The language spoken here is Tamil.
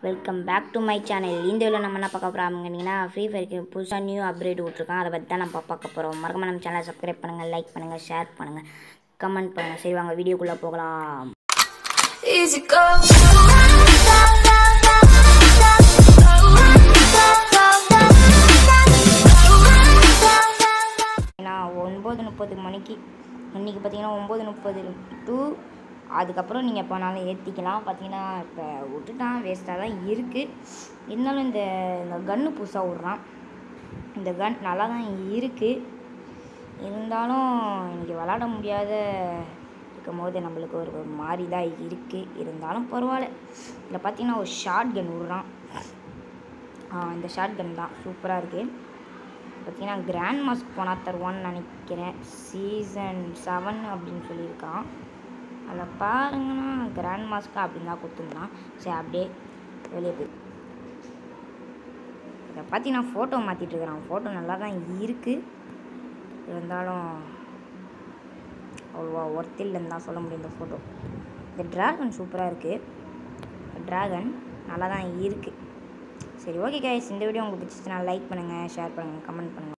Welcome back to my channel இந்த வீடியோ நம்ம என்ன பார்க்க போகிறோம்ங்கன்னா ஃப்ரீ ஃபயருக்கு புதுசாக நியூ அப்டேட் விட்ருக்கான் அதை பற்றி தான் நம்ம பார்க்க போகிறோம் மறக்காம நம்ம சேனலை சப்ஸ்கிரைப் பண்ணுங்கள் லைக் பண்ணுங்கள் ஷேர் பண்ணுங்கள் கமெண்ட் பண்ணுங்கள் சரி வாங்க வீடியோக்குள்ளே போகலாம் Easy go. ஏன்னா ஒன்பது முப்பது மணிக்கு இன்றைக்கி பார்த்தீங்கன்னா ஒம்பது முப்பது டு அதுக்கப்புறம் நீங்கள் எப்போனாலும் ஏற்றிக்கலாம் பார்த்தீங்கன்னா இப்போ விட்டுட்டான் வேஸ்ட்டாக தான் இருக்குது இருந்தாலும் இந்த இந்த கன்று புதுசாக விட்றான் இந்த கன் நல்லா தான் இருக்குது இருந்தாலும் இன்றைக்கி விளாட முடியாத இருக்கும் போது நம்மளுக்கு ஒரு ஒரு மாதிரி தான் இருக்குது இருந்தாலும் பரவாயில்ல இதில் பார்த்தீங்கன்னா ஒரு ஷார்ட் கன் விட்றான் ஆ, இந்த ஷார்ட் கன் தான் சூப்பராக இருக்குது பார்த்தீங்கன்னா கிராண்ட் மாஸ்க் போனால் தருவான்னு நினைக்கிறேன் சீசன் செவன் அப்படின்னு சொல்லியிருக்கான் அதில் பாருங்கன்னா கிராண்ட் மாஸ்க்கு அப்படின்னு தான் கொடுத்துருந்தான் சரி அப்படியே வெளியே போய் இதை பார்த்தீங்கன்னா ஃபோட்டோ மாற்றிட்டு இருக்கிறான் ஃபோட்டோ நல்லா தான் இருக்குது இருந்தாலும் அவ்வளோவா ஒர்த் இல்லைன்னு தான் சொல்ல முடியும் இந்த ஃபோட்டோ இந்த ட்ராகன் சூப்பராக இருக்குது ட்ராகன் நல்லா தான் இருக்குது சரி ஓகே கைஸ் இந்த வீடியோ உங்களுக்கு பிடிச்சிச்சுன்னா லைக் பண்ணுங்கள் ஷேர் பண்ணுங்கள் கமெண்ட் பண்ணுங்கள்